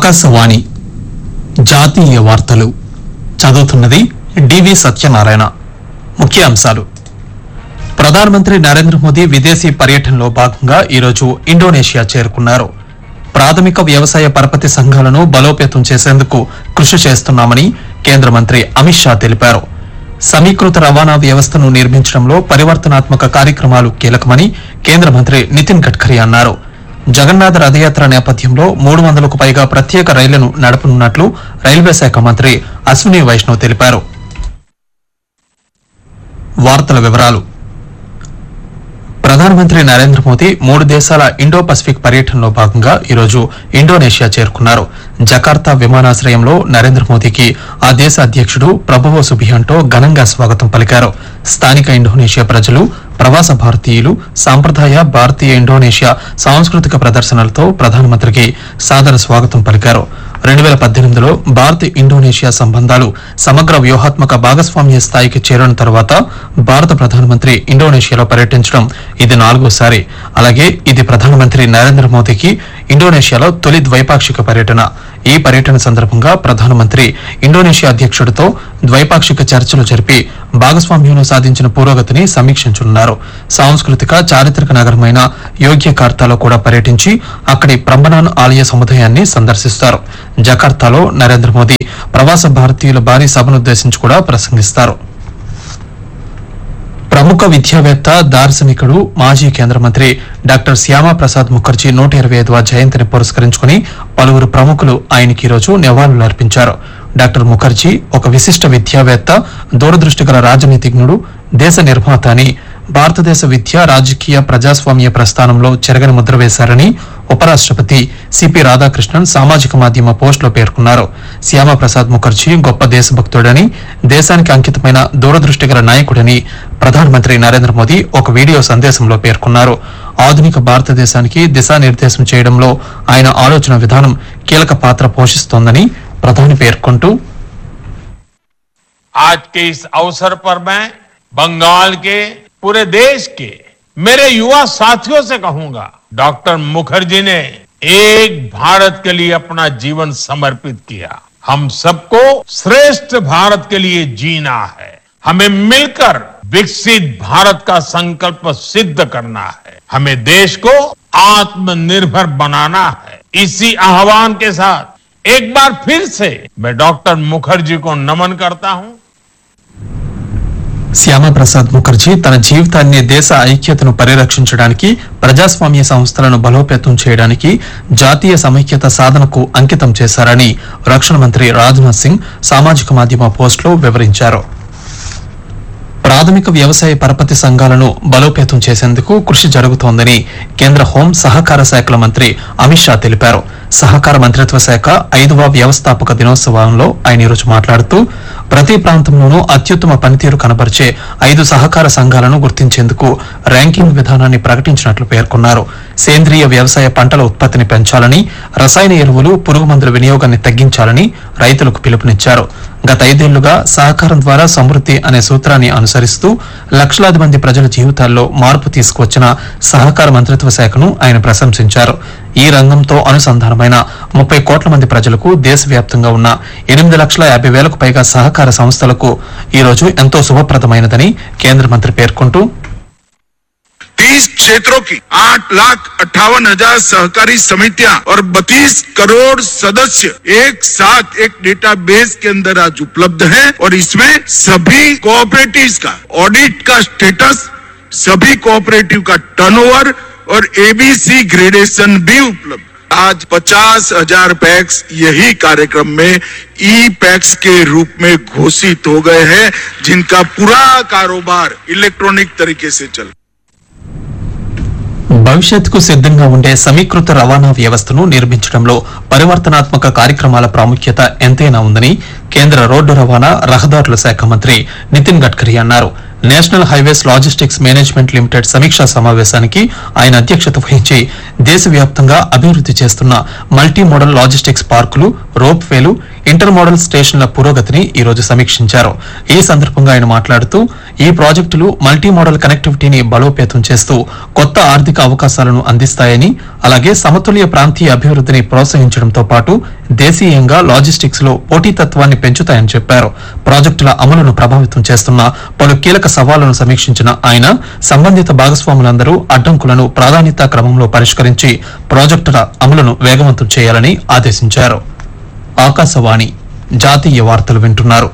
ఆకాశవాణి జాతీయ వార్తలు చదువుతున్నది డివి సత్యనారాయణ ముఖ్యాంశాలు ప్రధానమంత్రి నరేంద్ర మోదీ విదేశీ పర్యటనలో భాగంగా ఈరోజు ఇండోనేషియా చేరుకున్నారు ప్రాథమిక వ్యవసాయ పరపతి సంఘాలను బలోపేతం చేసేందుకు కృషి చేస్తున్నామని కేంద్ర మంత్రి అమిత్ షా తెలిపారు సమీకృత రవాణా వ్యవస్థను నిర్మించడంలో పరివర్తనాత్మక కార్యక్రమాలు కీలకమని కేంద్ర మంత్రి నితిన్ గడ్కరీ అన్నారు జగన్నాథ రథయాత్ర నేపథ్యంలో మూడు వందలకు పైగా ప్రత్యేక రైళ్లను నడపనున్నట్లు రైల్వే శాఖ మంత్రి అశ్విని వైష్ణవ్ తెలిపారు వార్తల వివరాలు ప్రధానమంత్రి నరేంద్ర మోదీ మూడు దేశాల ఇండో పసిఫిక్ పర్యటనలో భాగంగా ఈరోజు ఇండోనేషియా చేరుకున్నారు జకార్తా విమానాశ్రయంలో నరేంద్ర మోదీకి ఆ దేశ అధ్యక్షుడు ప్రభువో సుబియాంటో ఘనంగా స్వాగతం పలికారు స్థానిక ఇండోనేషియా ప్రజలు ప్రవాస భారతీయులు సాంప్రదాయ భారతీయ ఇండోనేషియా సాంస్కృతిక ప్రదర్శనలతో ప్రధానమంత్రికి సాదర స్వాగతం పలికారు రెండు వేల పద్దెనిమిదిలో భారత్ ఇండోనేషియా సంబంధాలు సమగ్ర వ్యూహాత్మక భాగస్వామ్య స్థాయికి చేరిన తర్వాత భారత ప్రధానమంత్రి ఇండోనేషియాలో పర్యటించడం ఇది నాలుగోసారి అలాగే ఇది ప్రధానమంత్రి నరేంద్ర మోదీకి ఇండోనేషియాలో తొలి ద్వైపాక్షిక పర్యటన ఈ పర్యటన సందర్భంగా ప్రధానమంత్రి ఇండోనేషియా అధ్యక్షుడితో ద్వైపాక్షిక చర్చలు జరిపి భాగస్వామ్యంలో సాధించిన పురోగతిని సమీక్షించనున్నారు సాంస్కృతిక చారిత్రక నగరమైన యోగ్యకార్తాలో కూడా పర్యటించి అక్కడి ప్రంబనాన్ ఆలయ సముదాయాన్ని సందర్శిస్తారు జకార్తాలో నరేంద్ర మోదీ ప్రవాస భారతీయుల భారీ సభనుద్దేశించి కూడా ప్రసంగిస్తారు ప్రముఖ విద్యావేత్త దార్శనికుడు మాజీ కేంద్ర మంత్రి డాక్టర్ శ్యామా ప్రసాద్ ముఖర్జీ నూట ఇరవై ఐదవ జయంతిని పురస్కరించుకుని పలువురు ప్రముఖులు ఆయనకి ఈరోజు నివాళులు అర్పించారు డాక్టర్ ముఖర్జీ ఒక విశిష్ట విద్యావేత్త దూరదృష్టి గల రాజనీతిజ్ఞుడు దేశ నిర్మాత అని భారతదేశ విద్య రాజకీయ ప్రజాస్వామ్య ప్రస్థానంలో చెరగని ముద్ర వేశారని ఉపరాష్ట్రపతి సిపి రాధాకృష్ణన్ సామాజిక మాధ్యమ పోస్టులో పేర్కొన్నారు శ్యామప్రసాద్ ముఖర్జీ గొప్ప దేశభక్తుడని దేశానికి అంకితమైన దూరదృష్టి గల నాయకుడని ప్రధానమంత్రి నరేంద్ర మోదీ ఒక వీడియో సందేశంలో పేర్కొన్నారు ఆధునిక భారతదేశానికి దిశానిర్దేశం చేయడంలో ఆయన ఆలోచన విధానం కీలక పాత్ర పోషిస్తోందని ప్రధాని పేర్కొంటూ आज के इस अवसर पर मैं बंगाल के पूरे देश के मेरे युवा साथियों से कहूंगा डॉक्टर मुखर्जी ने एक भारत के लिए अपना जीवन समर्पित किया हम सबको श्रेष्ठ भारत के लिए जीना है हमें मिलकर विकसित भारत का संकल्प सिद्ध करना है हमें देश को आत्मनिर्भर बनाना है इसी आह्वान के साथ एक बार फिर से मैं डॉक्टर मुखर्जी को नमन करता हूं శ్యామప్రసాద్ ముఖర్జీ తన జీవితాన్ని దేశ ఐక్యతను పరిరక్షించడానికి ప్రజాస్వామ్య సంస్థలను బలోపేతం చేయడానికి జాతీయ సమైక్యత సాధనకు అంకితం చేశారని రక్షణ మంత్రి రాజ్నాథ్ సింగ్ సామాజిక మాధ్యమ పోస్టులో వివరించారు ప్రాథమిక వ్యవసాయ పరపతి సంఘాలను బలోపేతం చేసేందుకు కృషి జరుగుతోందని కేంద్ర హోం సహకార శాఖల మంత్రి అమిత్ షా తెలిపారు సహకార మంత్రిత్వ శాఖ ఐదవ వ్యవస్థాపక దినోత్సవంలో ఆయన ఈరోజు మాట్లాడుతూ ప్రతి ప్రాంతంలోనూ అత్యుత్తమ పనితీరు కనబరిచే ఐదు సహకార సంఘాలను గుర్తించేందుకు ర్యాంకింగ్ విధానాన్ని ప్రకటించినట్లు పేర్కొన్నారు సేంద్రియ వ్యవసాయ పంటల ఉత్పత్తిని పెంచాలని రసాయన ఎరువులు పురుగు మందుల వినియోగాన్ని తగ్గించాలని రైతులకు పిలుపునిచ్చారు గత ఐదేళ్లుగా సహకారం ద్వారా సమృద్ధి అనే సూత్రాన్ని అనుసరిస్తూ లక్షలాది మంది ప్రజల జీవితాల్లో మార్పు తీసుకువచ్చిన సహకార మంత్రిత్వ శాఖను ఆయన ప్రశంసించారు ఈ రంగంతో అనుసంధానమైన ముప్పై కోట్ల మంది ప్రజలకు దేశవ్యాప్తంగా ఉన్న ఎనిమిది లక్షల యాభై వేలకు పైగా సహకార సంస్థలకు ఈ రోజు ఎంతో శుభప్రదమైనదని కేంద్ర మంత్రి పేర్కొంటూ तीस क्षेत्रों की आठ लाख अट्ठावन हजार सहकारी समितियां और बत्तीस करोड़ सदस्य एक साथ एक डेटाबेस के अंदर आज उपलब्ध हैं और इसमें सभी कोऑपरेटिव्स का ऑडिट का स्टेटस सभी कोऑपरेटिव का टर्नओवर और एबीसी ग्रेडेशन भी उपलब्ध आज पचास हजार पैक्स यही कार्यक्रम में ई पैक्स के रूप में घोषित हो गए हैं जिनका पूरा कारोबार इलेक्ट्रॉनिक तरीके से चल భవిష్యత్తుకు సిద్ధంగా ఉండే సమీకృత రవాణా వ్యవస్థను నిర్మించడంలో పరివర్తనాత్మక కార్యక్రమాల ప్రాముఖ్యత ఎంతైనా ఉందని కేంద్ర రోడ్డు రవాణా రహదారుల శాఖ మంత్రి నితిన్ గడ్కరీ అన్నారు national highways logistics management limited సమీక్షా సమావేశానికి ఆయన అధ్యక్షత వహించి దేశవ్యాప్తంగా అభివృద్ది చేస్తున్న మల్టీ మోడల్ లాజిస్టిక్స్ పార్కులు రోప్ వేలు ఇంటర్ మోడల్ స్టేషన్ల పురోగతిని ఈ రోజు సమీక్షించారు ఈ సందర్భంగా ఆయన మాట్లాడుతూ ఈ ప్రాజెక్టులు మల్టీ మోడల్ కనెక్టివిటీని బలోపేతం చేస్తూ కొత్త ఆర్థిక అవకాశాలను అందిస్తాయని అలాగే సమతుల్య ప్రాంతీయ అభివృద్ధిని ప్రోత్సహించడంతో పాటు దేశీయంగా లాజిస్టిక్స్ లో పోటీతత్వాన్ని పెంచుతాయని చెప్పారు ప్రాజెక్టుల అమలును ప్రభావితం చేస్తున్న పలు కీలక సవాళ్లను సమీక్షించిన ఆయన సంబంధిత భాగస్వాములందరూ అడ్డంకులను ప్రాధాన్యతా క్రమంలో పరిష్కరించి ప్రాజెక్టుల అమలును వేగవంతం చేయాలని ఆదేశించారు ఆకాశవాణి జాతీయ వార్తలు వింటున్నారు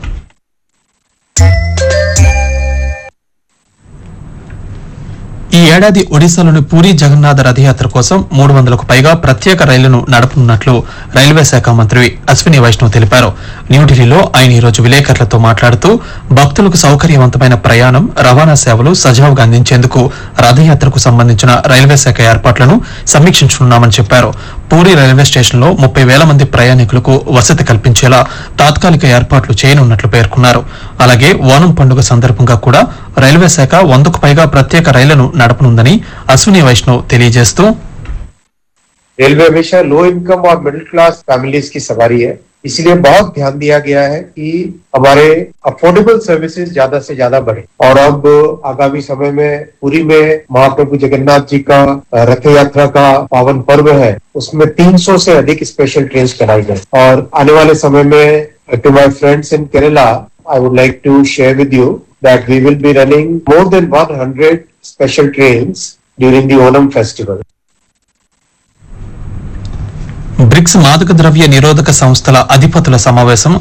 ఈ ఏడాది ఒడిశాలోని పూరి జగన్నాథ రథయాత్ర కోసం మూడు వందలకు పైగా ప్రత్యేక రైళ్లను నడపనున్నట్లు రైల్వే శాఖ మంత్రి అశ్విని వైష్ణవ్ తెలిపారు న్యూఢిల్లీలో ఆయన ఈ రోజు విలేకరులతో మాట్లాడుతూ భక్తులకు సౌకర్యవంతమైన ప్రయాణం రవాణా సేవలు సజావుగా అందించేందుకు రథయాత్రకు సంబంధించిన రైల్వే శాఖ ఏర్పాట్లను సమీక్షించనున్నామని చెప్పారు పూరి రైల్వే స్టేషన్లో ముప్పై వేల మంది ప్రయాణికులకు వసతి కల్పించేలా తాత్కాలిక ఏర్పాట్లు చేయనున్నట్లు పేర్కొన్నారు అలాగే ఓనం పండుగ సందర్భంగా కూడా రైల్వే శాఖ వందకు పైగా ప్రత్యేక రైళ్లను నడపనుందని అశ్విని వైష్ణవ్ తెలియజేస్తూ रेलवे हमेशा लो इनकम और मिडिल क्लास फैमिलीज की सवारी है इसलिए बहुत ध्यान दिया गया है कि हमारे अफोर्डेबल सर्विसेज ज्यादा से ज्यादा बढ़े और अब आगामी समय में पूरी में महाप्रभु जगन्नाथ जी का रथ यात्रा का पावन पर्व है उसमें 300 से अधिक स्पेशल ट्रेन चलाई जाए और आने वाले समय में to my friends in Kerala I would like to share with you that we will be running more than 100 special trains during the Onam festival. BRICS మాదక ద్రవ్య నిరోధక సంస్థల అధిపతుల సమావేశం